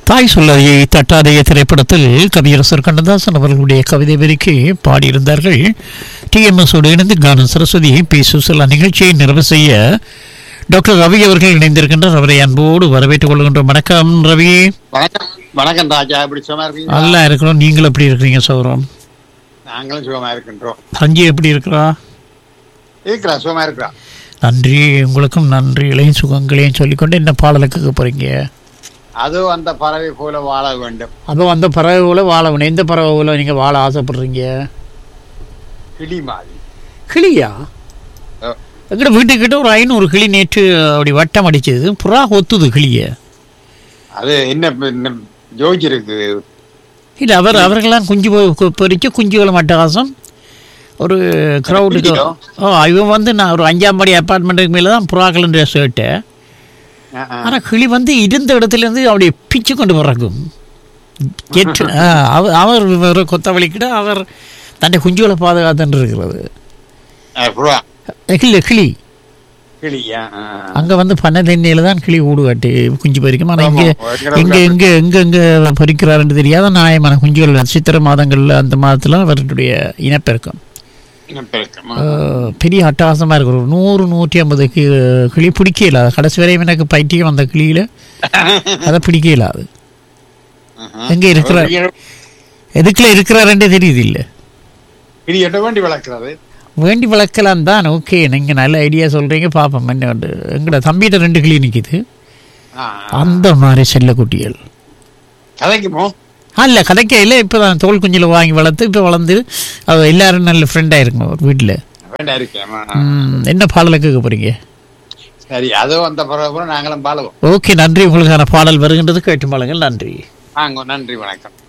தாய் சொல்லறியை தட்டாதைய திரைப்படத்தில் கவியரசர் கண்ணதாசன் அவர்களுடைய கவிதை வரிக்கு பாடியிருந்தார்கள் டிஎம்எஸோடு இணைந்து கானம் சரஸ்வதி பி சுசலா நிகழ்ச்சியை நிறைவு செய்ய டாக்டர் ரவி அவர்கள் இணைந்திருக்கின்றார் அவரை அன்போடு வரவேற்றுக் கொள்கின்றோம் வணக்கம் ரவி வணக்கம் வணக்கம் ராஜா எப்படி சுகமா இருக்கீங்க நல்லா இருக்கிறோம் நீங்களும் எப்படி இருக்கிறீங்க சௌரம் நாங்களும் சுகமா இருக்கின்றோம் சஞ்சி எப்படி இருக்கிறா இருக்கிறா சுகமா இருக்கிறா நன்றி உங்களுக்கும் நன்றிகளையும் சுகங்களையும் சொல்லிக்கொண்டு என்ன பாடலுக்கு போறீங்க அதுவும் அந்த பறவை போல வாழ வேண்டும் அதுவும் அந்த பறவை போல வாழ வேணும் எந்த பறவை போல நீங்க வாழ ஆசைப்படுறீங்க கிளி மாதிரி கிளியா ஆ. எங்கட வீட்டுக்கிட்ட ஒரு ஐநூறு கிளி நேற்று அப்படி வட்டம் அடிச்சது புறா ஒத்துது கிளிய அது என்ன என்ன யோசிச்சிருக்கு இல்லை அவர் அவர்களெல்லாம் குஞ்சு பொ- கு- பொறிச்சு குஞ்சுகளை மட்டகாசம் ஒரு க்ரௌடுக்கு கிளியோ? ஓ இவன் வந்து நான் ஒரு அஞ்சாம் படி அப்பார்ட்மெண்ட்டுக்கு மேலே தான் புறாக்கள் ஷர்ட்டு ஆ, ஆ. ஆனால் கிளி வந்து இருந்த இடத்துலேருந்து அப்படியே பிச்சு கொண்டு பறக்கும் எட்டு ஆ, அவர் அவர் ஒரு கொத்தவழிக்கிட அவர் தன்னை குஞ்சுகளை பாதுகாத்துன்னு இருக்கிறது ஆ, புறா இல்லை கிளி கிளியா ஆ, ஆ. அங்கே வந்து பண்ண தண்ணியில் தான் கிளி ஊடு காட்டி குஞ்சு பறிக்கும் ஆனால் ஆமா, இங்கே எங்கட இங்கே இங்கே எங்கே எங்கே பறிக்கிறாருன்னு தெரியாத நியாயமான குஞ்சுகள் சித்திரை மாதங்களில் அந்த மாதத்தில் அவருடைய இனப்பெருக்கம் இன்னும் பெருக்கம். அஹ், பெரிய அட்டகாசமாக இருக்கு ஒரு நூறு நூற்றி ஐம்பது கி கிளி பிடிக்கல அது கடைசி வரையும் எனக்கு பைத்தியம் அந்த கிளியில் அதை பிடிக்கல அது ஆஹா. எங்கே இருக்கிற கிளி- எதுக்குள்ள இருக்கிறாருன்றே தெரியுது இல்லை கிளி எட்ட வேண்டி வளர்க்கிறது வேண்டி வளர்க்கலாம் தான் ஓகே நீங்கள் நல்ல ஐடியா சொல்கிறீங்க பார்ப்போம் என்ன உண்டு. எங்கட தம்பிகிட்ட ரெண்டு கிளி நிற்கிது ஆ, அந்த மாதிரி செல்லக்குட்டிகள் கதைக்குமோ அல்ல கதைக்கையில் இப்போ தான் தோல் குஞ்சில் வாங்கி வளர்த்து இப்போ வளர்ந்து அது எல்லாரும் நல்ல ஃப்ரெண்டாக இருக்கும் ஒரு வீட்டில் வேண்டாம் இருக்கேன் ஆ, ஆ. என்ன பாடலை கேட்க போகிறீங்க சரி அதுவும் அந்த பறவை போல நாங்களும் பாழுவோம் ஓகே நன்றி உங்களுக்கான பாடல் வருகின்றது கேட்டு பாருங்கள் நன்றி வாங்க நன்றி வணக்கம்